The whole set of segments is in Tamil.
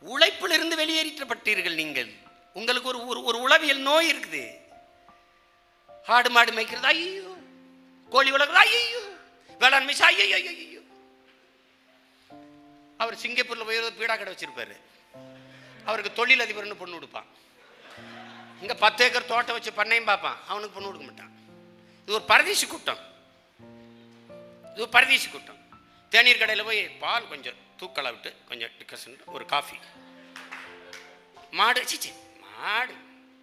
உழைப்பிலிருந்து வெளியேற்றப்பட்டீர்கள் நீங்கள் உங்களுக்கு ஒரு ஒரு ஒரு உளவியல் நோய் இருக்குது ஆடு மாடு மேய்க்கிறது ஐயோ கோழி வளர்க்குறது ஐயோ வேளாண்மை செய், ஐயோ ஐயோ ஐயோ அவர் சிங்கப்பூர்ல போய் ஒரு பீடா கடை வச்சிருப்பாரு அவருக்கு தொழில் அதிபர்னு பொண்ணு கொடுப்பான் இங்க பத்து ஏக்கர் தோட்டம் வச்சு பண்ணையும் பார்ப்பான் அவனுக்கு பொண்ணு கொடுக்க மாட்டான் இது ஒரு பரதேசி கூட்டம் இது ஒரு பரதேசி கூட்டம் தேநீர் கடையில் போய் பால் கொஞ்சம் தூக்கலை விட்டு கொஞ்சம் டிக்கசன் ஒரு காஃபி மாடு சிச்சி மாடு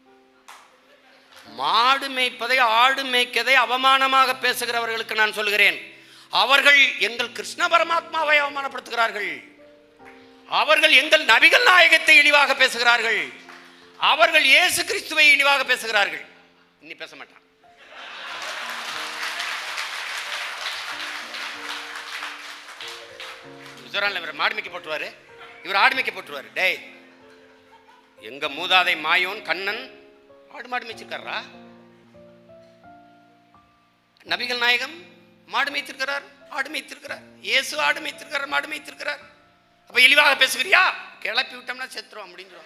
மாடு மேய்ப்பதை ஆடு மேய்க்கதை அவமானமாக பேசுகிறவர்களுக்கு நான் சொல்கிறேன் அவர்கள் எங்கள் கிருஷ்ண பரமாத்மாவை அவமானப்படுத்துகிறார்கள் அவர்கள் எங்கள் நபிகள் நாயகத்தை இழிவாக பேசுகிறார்கள் அவர்கள் இயேசு கிறிஸ்துவை இழிவாக பேசுகிறார்கள் இன்னி பேச மாட்டான் குஜராத்தில் இவர் மாடு மேய்க்க போட்டுருவாரு இவர் ஆடு மேய்க்க போட்டுருவாரு டேய் எங்க மூதாதை மாயோன் கண்ணன் ஆடு மாடு மேய்ச்சிருக்காரா நபிகள் நாயகம் மாடு மேய்த்திருக்கிறார் ஆடு மேய்த்திருக்கிறார் இயேசு ஆடு மேய்த்திருக்கிறார் மாடு மேய்த்திருக்கிறார் அப்ப இழிவாக பேசுகிறியா கிளப்பி விட்டோம்னா செத்துரும் அப்படின்றோம்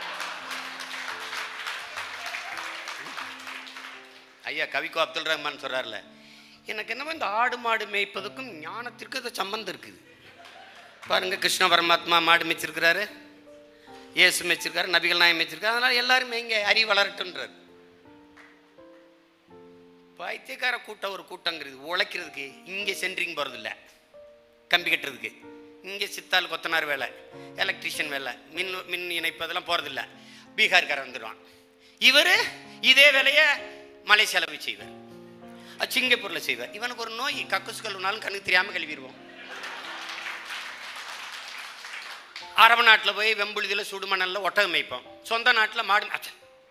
ஐயா கவிக்கோ அப்துல் ரஹ்மான் சொல்றாருல எனக்கு என்னமோ இந்த ஆடு மாடு மேய்ப்பதுக்கும் ஞானத்திற்கு இது சம்பந்தம் இருக்குது பாருங்க கிருஷ்ண பரமாத்மா மாடு மேய்ச்சிருக்கிறாரு இயேசு மேய்ச்சிருக்காரு நபிகள் நாயம் மேய்ச்சிருக்காரு அதனால எல்லாரும் மேய்ங்க அறிவு வளரட்டுன்றார் பைத்தியக்கார கூட்டம் ஒரு கூட்டங்கிறது உழைக்கிறதுக்கு இங்கே சென்ட்ரிங் போகிறதில்ல கம்பி கட்டுறதுக்கு இங்கே சித்தால் கொத்தனார் வேலை எலக்ட்ரிஷியன் வேலை மின் மின் இணைப்பு அதெல்லாம் போகிறதில்ல பீகார்காரன் வந்துடுவான் இவர் இதே வேலையை மலேசியாவில் போய் செய்வார் அது சிங்கப்பூரில் செய்வார் இவனுக்கு ஒரு நோய் கக்குசு கழுவினாலும் கண்ணுக்கு தெரியாமல் கழுவிடுவோம் அரபு நாட்டில் போய் வெம்புழுதியில் சுடுமணலில் ஒட்டகம் மேய்ப்போம் சொந்த நாட்டில் மாடு அச்சே.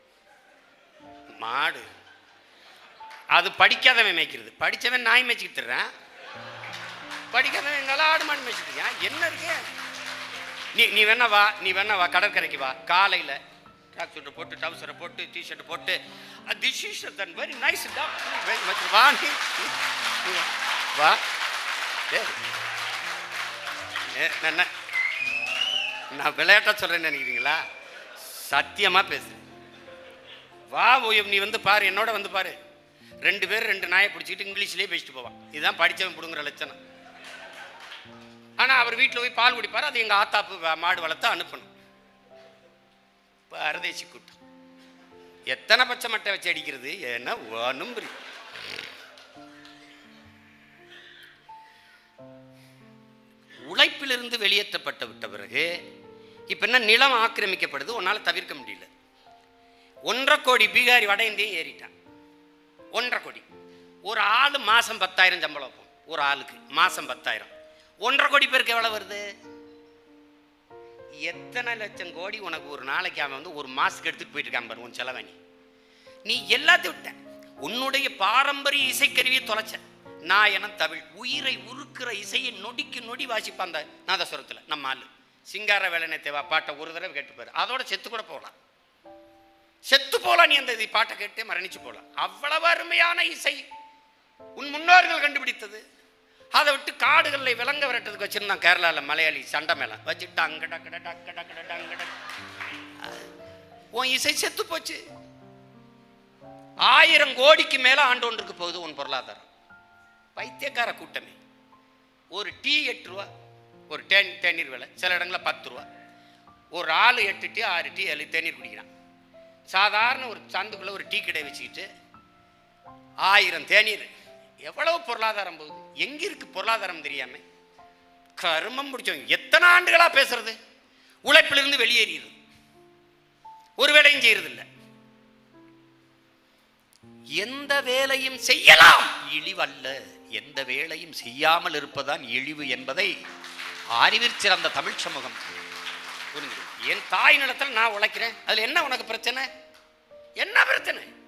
மாடு அது படிக்காதவன் மேய்க்கிறது படித்தவன் நாய் மேய்ச்சிக்கிட்டு தர்றேன் படிக்காதவன் எங்கால ஆடு மாடு மேய்ச்சிட்டு இருக்கான். என்ன இருக்கு நீ நீ வேணா வா நீ வேணா வா கடற்கரைக்கு வா காலையில் ட்ராக் சூட்டை போட்டு டவுசரை போட்டு டிஷர்ட் போட்டு this is then very nice வா நீ நீ வா. வா ஏய். ஏ, நான் என்ன- நான் விளையாட்டா சொல்றேன்னு நினைக்கிறீங்களா சத்தியமா பேசுறேன் வா ஓய்வு நீ வந்து பாரு என்னோட வந்து பாரு ரெண்டு பேர் ரெண்டு நாயை பிடிச்சிக்கிட்டு இங்கிலீஷ்லயே பேசிட்டு போவான் இதுதான் படிச்சவன் பிடுங்குற லட்சணம் ஆனா அவர் வீட்டில் போய் பால் குடிப்பார் அது எங்க ஆத்தாப்பு வ- மாடு வளர்த்து அனுப்பணும் பரதேசி கூட்டம் எத்தனை பச்சை மட்டை வச்சு அடிக்கிறது ஏன்னா ஒன்றும் புரியும் உழைப்பிலிருந்து வெளியேற்றப்பட்ட விட்ட பிறகு இப்போ என்ன நிலம் ஆக்கிரமிக்கப்படுது உன்னால் தவிர்க்க முடியல ஒன்றரை கோடி பீகாரி வட இந்தியும் ஏறிட்டான் ஒன்றரை கோடி ஒரு ஆள் மாதம் பத்தாயிரம் சம்பளம் வைப்போம் ஒரு ஆளுக்கு மாதம் பத்தாயிரம் ஒன்றரை கோடி பேருக்கு எவ்வளோ வருது எத்தனை லட்சம் கோடி உனக்கு ஒரு நாளைக்கு அவன் வந்து ஒரு மாதத்துக்கு எடுத்துகிட்டு போயிட்டு இருக்கான் பாரு உன் செலவை நீ நீ எல்லாத்தையும் விட்ட உன்னுடைய பாரம்பரிய இசைக்கருவியை தொலைச்ச நாயனம் தமிழ் உயிரை உருக்குற இசையை நொடிக்கு நொடி வாசிப்பான் அந்த நாதஸ்வரத்தில் நம்ம ஆளு சிங்கார வேலனை தேவா பாட்டை ஒரு தடவை கேட்டுப்பாரு அதோட செத்து கூட போகலாம் செத்து போலாம் நீ அந்த இது பாட்டை கேட்டு மரணிச்சு போகலாம் அவ்வளவு அருமையான இசை உன் முன்னோர்கள் கண்டுபிடித்தது அதை விட்டு காடுகளில் விலங்க விரட்டுறதுக்கு வச்சிருந்தான் கேரளாவில் மலையாளி சண்டை மேலே வச்சுட்டு அங்கட கட டக்க டக்க டக்க அங்கட உன் இசை செத்து போச்சு ஆயிரம் கோடிக்கு மேல ஆண்டு ஒன்றுக்கு போகுது உன் பொருளாதாரம் பைத்தியக்கார கூட்டமே ஒரு டீ எட்டு ரூபா ஒரு தேன் தேநீர் விலை சில இடங்களில் பத்து ரூபா ஒரு ஆள் எட்டு டீ ஆறு டீ ஏழு தேநீர் குடிக்கிறான் சாதாரண ஒரு சந்துக்குள்ள ஒரு டீ கடை வச்சுக்கிட்டு ஆயிரம் தேநீர் எவ்வளவு பொருளாதாரம் போகுது எங்க இருக்கு பொருளாதாரம் தெரியாம கருமம் பிடிச்சவங்க எத்தனை ஆண்டுகளா பேசுறது உழைப்பிலிருந்து வெளியேறிடுது ஒரு வேலையும் செய்யறது இல்லை எந்த வேலையும் செய்யலாம் இழிவல்ல எந்த வேலையும் செய்யாமல் இருப்பதுதான் இழிவு என்பதை அறிவிற் சிறந்த தமிழ் சமூகம் புரிஞ்சு என் தாய் நிலத்தில் நான் உழைக்கிறேன் அதுல என்ன உனக்கு பிரச்சனை என்ன பிரச்சனை